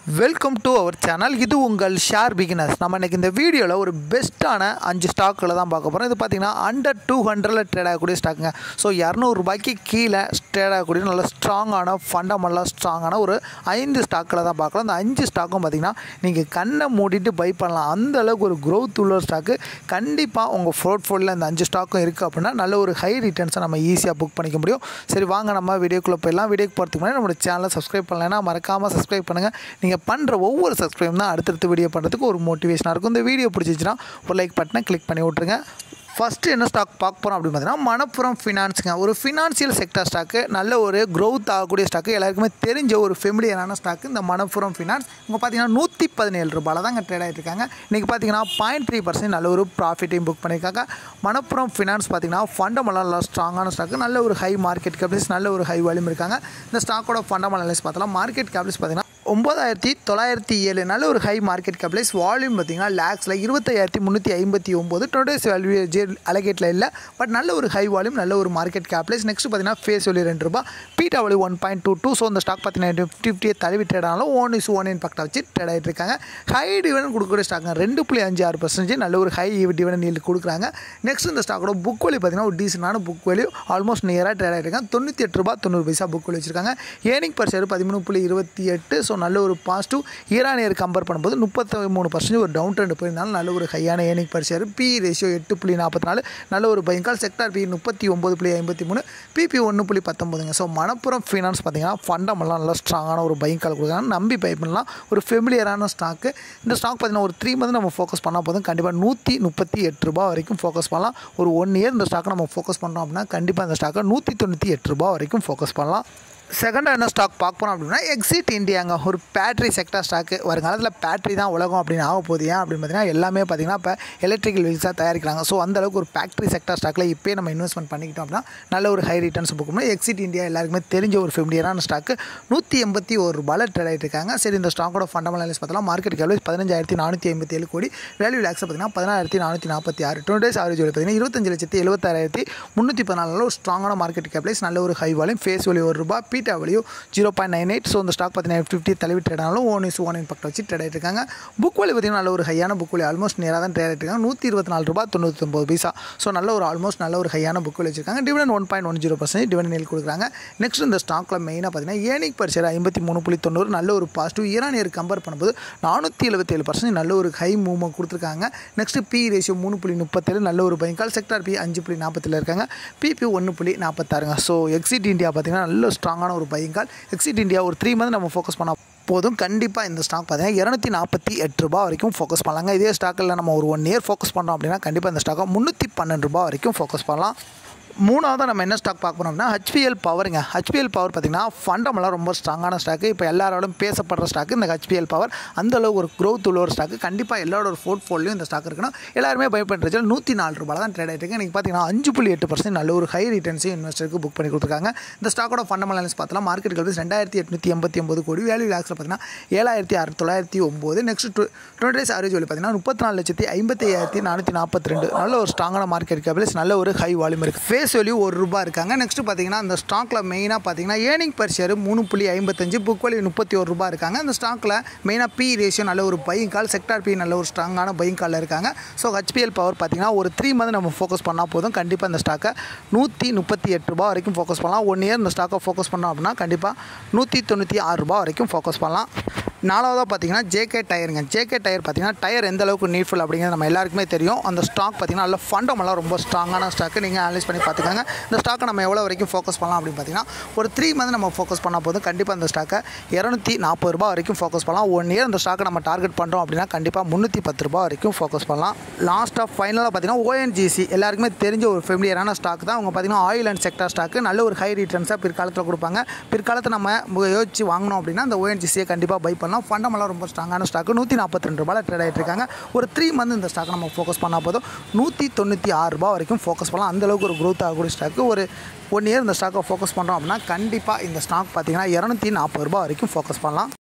welcome to our channel இது உங்கள் share beginners நம்ம இன்றைக்கி இந்த வீடியோவில் ஒரு பெஸ்ட்டான அஞ்சு ஸ்டாக்கில் தான் பார்க்க போகிறோம் இது பார்த்திங்கன்னா அண்டர் டூ ஹண்ட்ரடில் ட்ரேட் ஆகக்கூடிய ஸ்டாக்குங்க ஸோ இரநூறுபாய்க்கு கீழே ட்ரேட் ஆகக்கூடிய நல்ல ஸ்ட்ராங்கான ஃபண்டமெண்டலாக ஸ்ட்ராங்கான ஒரு ஐந்து ஸ்டாக்கில் தான் பார்க்கலாம் அந்த அஞ்சு ஸ்டாக்கும் பார்த்திங்கன்னா நீங்கள் கண்ணை மூடிட்டு பை பண்ணலாம் அந்த அளவுக்கு ஒரு க்ரோத் உள்ள ஸ்டாக்கு கண்டிப்பாக உங்கள் போர்ட்ஃபோலியோவில் இந்த அஞ்சு ஸ்டாக்கும் இருக்குது அப்படின்னா நல்ல ஒரு ஹை ரிட்டர்ன்ஸை நம்ம ஈஸியாக புக் பண்ணிக்க முடியும் சரி வாங்க நம்ம வீடியோக்குள்ளே போயிடலாம் வீடியோக்கு போகிறதுக்கு முன்னாடி நம்மளோட சேனலை சப்ஸ்கிரைப் பண்ணலைன்னா மறக்காமல் சப்ஸ்கிரைப் பண்ணுங்கள் நீங்கள் பண்ணுற ஒவ்வொரு சப்ஸ்கிரைப் தான் அடுத்தடுத்து வீடியோ பண்ணுறதுக்கு ஒரு மோட்டிவேஷனாக இருக்கும் இந்த வீடியோ பிடிச்சிச்சுன்னா ஒரு லைக் பட்டனை கிளிக் பண்ணி விட்ருங்க ஃபஸ்ட்டு என்ன ஸ்டாக் பார்க்க போகிறோம் அப்படின்னு பார்த்தீங்கன்னா மணப்புரம் ஃபினான்ஸுங்க ஒரு ஃபினான்சியல் செக்டர் ஸ்டாக்கு நல்ல ஒரு க்ரோத் ஆகக்கூடிய ஸ்டாக்கு எல்லாருக்குமே தெரிஞ்ச ஒரு ஃபெமிலியரான ஸ்டாக்கு இந்த மணப்புரம் ஃபினான்ஸ் இங்கே பார்த்தீங்கன்னா நூற்றி பதினேழு ரூபாயில் தாங்க ட்ரேட் ஆகிட்டு இருக்காங்க இன்றைக்கி பார்த்தீங்கன்னா பாயிண்ட் த்ரீ பர்சன்ட் நல்ல ஒரு ப்ராஃபிட்டையும் புக் பண்ணியிருக்காங்க மணப்புரம் ஃபினான்ஸ் பார்த்தீங்கன்னா ஃபண்டமெண்டல் நல்லா ஸ்ட்ராங்கான ஸ்டாக்கு நல்ல ஒரு ஹை மார்க்கெட் கேபிள்ஸ் நல்ல ஒரு ஹை வால்யூம் இருக்காங்க இந்த ஸ்டாக்கோட ஃபண்டமெண்டல் அனலைஸ் பார்த்தலாம் மார்க்கெட் கேபிள்ஸ் பார்த்தீங்கன்னா ஒம்பதாயிரத்தி தொள்ளாயிரத்தி ஏழு நல்ல ஒரு ஹை மார்க்கெட் கேபிளைஸ் வால்யூம் பார்த்தீங்கன்னா லேக்ஸில் இருபத்தாயிரத்தி முந்நூற்றி ஐம்பத்தி ஒம்பது டுடேஸ் வேல்யூ ஜே அலகேட்டில் இல்லை பட் நல்ல ஒரு ஹை வால்யூம் நல்ல ஒரு மார்க்கெட் கேபிளைஸ் நெக்ஸ்ட் பார்த்தீங்கன்னா ஃபேஸ் வேல்யூ ரெண்டு ரூபா beta value one point two two so அந்த ஸ்டாக் பார்த்தீங்கன்னா ஃபிஃப்டி ஃபிஃப்டியை தழுவி ட்ரேட் ஆனாலும் ஒன் இஸ் ஒன் இம்பாக்டை வச்சு ட்ரேட் ஆகிட்டு இருக்காங்க ஹை டிவிடன் கொடுக்கக்கூடிய ஸ்டாக் ரெண்டு புள்ளி அஞ்சு ஆறு பர்சன்டேஜ் நல்ல ஒரு ஹை டிவிடன் நீல் கொடுக்குறாங்க நெக்ஸ்ட் இந்த ஸ்டாக்கோட புக் வேல்யூ பார்த்தீங்கன்னா ஒரு டீசெண்டான புக் வேல்யூ ஆல்மோஸ்ட் நியராக ட்ரேட் ஆகிருக்காங்க தொண்ணூற்றி எட்டு ரூபா தொண்ணூறு பைசா புக் வேல்யூ வச்சிருக்காங்க ஏர்னிங் பர் ஷேர் பதிமூணு புள்ளி இருபத்தி எட்டு ஸோ நல்ல ஒரு பாசிட்டிவ் ஈரான் இயர் கம்பேர் பண்ணும்போது முப்பத்தி மூணு பர்சன்ட் ஒரு டவுன் ட்ரெண்ட் போயிருந்தாலும் நல்ல ஒரு ஹையான earning per share P ratio எட்டு புள்ளி நாற்பத்தி நாலு நல்ல ஒரு பைங்கால் செக்டார் பி முப்பத்தி ஒம்பது புள்ளி ஐம்பத்தி மூணு பிபி ஒன்று புள்ளி பத்தொம்பதுங்க ஸோ மணப்புரம் ஃபினான்ஸ் பார்த்தீங்கன்னா ஃபண்டமெல்லாம் நல்லா ஸ்ட்ராங்கான ஒரு பைங்கால் கொடுக்குறாங்க நம்பி பை பண்ணலாம் ஒரு ஃபெமிலியரான ஸ்டாக்கு இந்த ஸ்டாக் பார்த்தீங்கன்னா ஒரு த்ரீ மந்த் நம்ம ஃபோக்கஸ் பண்ணால் போதும் கண்டிப்பாக நூற்றி முப்பத்தி எட்டு ரூபா வரைக்கும் ஃபோக்கஸ் பண்ணலாம் ஒரு ஒன் இயர் இந்த ஸ்டாக்கை நம்ம ஃபோக்கஸ் பண்ணோம் அப்படின்னா கண்டிப்பாக இந்த ஸ்டாக்கை நூற்றி தொண்ணூற்றி எட்டு ரூபா வரைக்கும் ஃபோக்கஸ் பண்ணலாம் செகண்டாக என்ன ஸ்டாக் பார்க்க போகிறோம் அப்படின்னா எக்ஸிட் இந்தியாங்க ஒரு பேட்ரி செக்டர் ஸ்டாக்கு வருங்காலத்தில் பேட்ரி தான் உலகம் அப்படின்னு ஆக போகுது ஏன் அப்படின்னு பார்த்தீங்கன்னா எல்லாமே பார்த்தீங்கன்னா இப்போ எலக்ட்ரிக்கல் வீல்ஸாக தயாரிக்கிறாங்க ஸோ அந்த அளவுக்கு ஒரு ஃபேக்ட்ரி செக்டர் ஸ்டாக்கில் இப்போயே நம்ம இன்வெஸ்ட்மெண்ட் பண்ணிக்கிட்டோம் அப்படின்னா நல்ல ஒரு ஹை ரிட்டர்ன்ஸ் புக் பண்ணணும் எக்ஸிட் இந்தியா எல்லாருக்குமே தெரிஞ்ச ஒரு ஃபெமிலியரான ஸ்டாக்கு நூற்றி எண்பத்தி ஒரு ரூபாயில் ட்ரேட் ஆகிட்டு இருக்காங்க சரி இந்த ஸ்டாக்கோட ஃபண்டமெண்டல்ஸ் பார்த்தலாம் மார்க்கெட் கேள்வி பதினஞ்சாயிரத்தி நானூற்றி ஐம்பத்தி ஏழு கோடி வேல்யூ லேக்ஸ் பார்த்தீங்கன்னா பதினாயிரத்தி நானூற்றி நாற்பத்தி ஆறு டூ டேஸ் ஆவரேஜ் பார்த்தீங்கன்னா இருபத்தஞ்சு லட்சத்தி எழுபத்தாயிரத்தி முந்நூற்றி பதினாலில் ஒரு ஸ்ட்ராங்கான மார்க்கெட் கேப்லைஸ் நல்ல ஒரு ஹை வால்யூம் ஃபேஸ் வேல்யூ ஒரு ரூபா beta value zero point nine eight so இந்த ஸ்டாக் பார்த்தீங்கன்னா ஃபிஃப்டி தழுவி ட்ரேட் ஆனாலும் ஓன் இஸ் ஒன் இம்பாக்ட் வச்சு ட்ரேட் ஆகிட்டு இருக்காங்க புக் வேல்யூ பார்த்தீங்கன்னா நல்ல ஒரு ஹையான புக் வேல்யூ ஆல்மோஸ்ட் நேராக தான் ட்ரேட் ஆகிட்டு இருக்காங்க நூற்றி இருபத்தி நாலு ரூபா தொண்ணூற்றொம்பது பைசா ஸோ நல்ல ஒரு ஆல்மோஸ்ட் நல்ல ஒரு ஹையான புக் வேல்யூ வச்சிருக்காங்க dividend one point one zero percent dividend நெல் கொடுக்குறாங்க நெக்ஸ்ட் இந்த ஸ்டாக்கில் மெயினாக பார்த்தீங்கன்னா ஏனிக் பர் ஷேர் ஐம்பத்தி மூணு புள்ளி தொண்ணூறு நல்ல ஒரு பாசிட்டிவ் ஈரானியர் கம்பேர் பண்ணும்போது நானூற்றி எழுபத்தேழு பர்சன்ட் நல்ல ஒரு ஹை மூவ்மெண்ட் கொடுத்துருக்காங்க நெக்ஸ்ட் பி ரேஷியோ மூணு புள்ளி முப்பத்தேழு நல்ல ஒரு பைங்கால் செக்டார் பி அஞ்சு புள்ளி நாற்பத்தில் இருக்காங்க பிபி ஒன்று புள்ளி நாற்பத்தாறுங்க ஸோ எக்ஸிட் இந்தியா பார்த்தீங்கன்னா நல்ல ஸ்ட்ராங்கான ஒரு பைங்கால் எக்ஸிட் இந்தியா ஒரு த்ரீ மந்த் நம்ம ஃபோக்கஸ் பண்ண போதும் கண்டிப்பாக இந்த ஸ்டாக் பார்த்தீங்கன்னா இரநூத்தி நாற்பத்தி எட்டு ரூபா வரைக்கும் ஃபோக்கஸ் பண்ணலாங்க இதே ஸ்டாக்கில் நம்ம ஒரு ஒன் இயர் ஃபோக்கஸ் பண்ணோம் அப்படின்னா கண்டிப்பாக இந்த ஸ்டாக்கை முந்நூற்றி பன்னெண்டு ரூபா வரைக்கும் ஃபோக்கஸ் பண்ணலாம் மூணாவது நம்ம என்ன ஸ்டாக் பார்க்க போனோம்னா ஹெச்பிஎல் பவருங்க ஹெச்பிஎல் பவர் பார்த்திங்கன்னா ஃபண்டமெல்லாம் ரொம்ப ஸ்ட்ராங்கான ஸ்டாக்கு இப்போ எல்லாரோடும் பேசப்படுற ஸ்டாக்கு இந்த ஹெச்பிஎல் பவர் அந்த அளவு ஒரு க்ரோத் உள்ள ஒரு ஸ்டாக்கு கண்டிப்பாக எல்லாரோட ஒரு போர்ட்ஃபோலியும் இந்த ஸ்டாக் இருக்கணும் எல்லாருமே பயப்படுறது நூற்றி நாலு ரூபாய் தான் ட்ரேட் ஆகிட்டு இருக்கு இன்றைக்கி பார்த்தீங்கன்னா அஞ்சு புள்ளி எட்டு பர்சன்ட் நல்ல ஒரு ஹை ரிட்டர்ன்ஸையும் இன்வெஸ்டருக்கு புக் பண்ணி கொடுத்துருக்காங்க இந்த ஸ்டாக்கோட ஃபண்டமெண்டல்ஸ் பார்த்தலாம் மார்க்கெட் கல்வி ரெண்டாயிரத்தி எட்நூற்றி எண்பத்தி ஒம்பது கோடி வேல்யூ லேக்ஸில் பார்த்தீங்கன்னா ஏழாயிரத்தி ஆறு தொள்ளாயிரத்தி ஒம்பது next two twenty days average value பார்த்தீங்கன்னா முப்பத்தி நாலு லட்சத்தி ஐம்பத்தி ஐயாயிரத்தி நானூற்றி நாற்பத்தி ரெண்டு நல்ல ஒரு ஸ்ட்ராங்கான மார்க்கெட் கேபிள்ஸ் நல்ல ஒரு ஹை வால்யூம் இருக்குது ஃபேஸ் வேல்யூ ஒரு ரூபாய் இருக்காங்க நெக்ஸ்ட் பார்த்தீங்கன்னா அந்த ஸ்டாக்கில் மெயினாக பார்த்தீங்கன்னா ஏர்னிங் பர் ஷேர் மூணு புள்ளி ஐம்பத்தஞ்சு புக் வேல்யூ முப்பத்தி ஒரு ரூபா இருக்காங்க அந்த ஸ்டாக்கில் மெயினாக பி ரேஷியோ நல்ல ஒரு பையிங் கால் செக்டார் பி நல்ல ஒரு ஸ்ட்ராங்கான பையிங் காலில் இருக்காங்க ஸோ ஹெச்பிஎல் பவர் பார்த்தீங்கன்னா ஒரு த்ரீ மந்த் நம்ம ஃபோக்கஸ் பண்ணால் போதும் கண்டிப்பாக இந்த ஸ்டாக்கை நூற்றி முப்பத்தி எட்டு ரூபா வரைக்கும் ஃபோக்கஸ் பண்ணலாம் ஒன் இயர் இந்த ஸ்டாக்கை ஃபோக்கஸ் பண்ணோம் அப்படின்னா கண்டிப்பாக நூற்றி தொண்ணூற்றி ஆறு ரூபா வரைக்கும் ஃபோக்கஸ் பண்ணலாம் நாலாவதாக பார்த்தீங்கன்னா ஜேகே டயருங்க ஜேகே டயர் பார்த்தீங்கன்னா டயர் எந்த அளவுக்கு நீட்ஃபுல் அப்படிங்கிறது நம்ம எல்லாருக்குமே தெரியும் அந்த ஸ்டாக் பார்த்தீங்கன்னா நல்ல ஃபண்டமெல்லாம் ரொம்ப ஸ்ட்ராங்கான ஸ்டாக்கு நீங்கள் அனலைஸ் பண்ணி பார்த்துக்கோங்க இந்த ஸ்டாக்கை நம்ம எவ்வளோ வரைக்கும் ஃபோக்கஸ் பண்ணலாம் அப்படின்னு பார்த்தீங்கன்னா ஒரு த்ரீ மந்த் நம்ம ஃபோக்கஸ் பண்ணால் போதும் கண்டிப்பாக இந்த ஸ்டாக்கை இரநூத்தி நாற்பது ரூபா வரைக்கும் ஃபோக்கஸ் பண்ணலாம் ஒன் இயர் இந்த ஸ்டாக்கை நம்ம டார்கெட் பண்ணுறோம் அப்படின்னா கண்டிப்பாக முந்நூற்றி பத்து ரூபா வரைக்கும் ஃபோக்கஸ் பண்ணலாம் லாஸ்ட் ஆஃப் ஃபைனலாக பார்த்தீங்கன்னா ஓஎன்ஜிசி எல்லாருக்குமே தெரிஞ்ச ஒரு ஃபெமிலியரான ஸ்டாக் தான் அவங்க பார்த்தீங்கன்னா ஆயில் அண்ட் செக்டர் ஸ்டாக்கு நல்ல ஒரு ஹை ரிட்டர்ன்ஸாக பிற்காலத்தில் கொடுப்பாங்க பிற்காலத்தில் நம்ம யோசிச்சு வாங்கினோம் அப்படின்னா அந்த ஓஎன்ஜிசியை கண்டிப்பாக பை பண்ணலாம் ஃபண்டமெல்லாம் ரொம்ப ஸ்ட்ராங்கான ஸ்டாக்கு நூற்றி நாற்பத்தி ரெண்டு ரூபாயில் ட்ரேட் ஆகிட்டு இருக்காங்க ஒரு த்ரீ மந்த் இந்த ஸ்டாக் நம்ம ஃபோக்கஸ் பண்ணால் போதும் நூற்றி தொண்ணூற்றி ஆறு ரூபா வரைக்கும் ஃபோக்கஸ் பண்ணலாம் அந்தளவுக்கு ஒரு க்ரோத் ஆகக்கூடிய ஸ்டாக்கு ஒரு ஒன் இயர் இந்த ஸ்டாக்கை ஃபோக்கஸ் பண்ணுறோம் அப்படின்னா கண்டிப்பாக இந்த ஸ்டாக் பார்த்தீங்கன்னா இரநூத்தி நாற்பது ரூபா வரைக்கும் ஃபோக்கஸ் பண்ணலாம்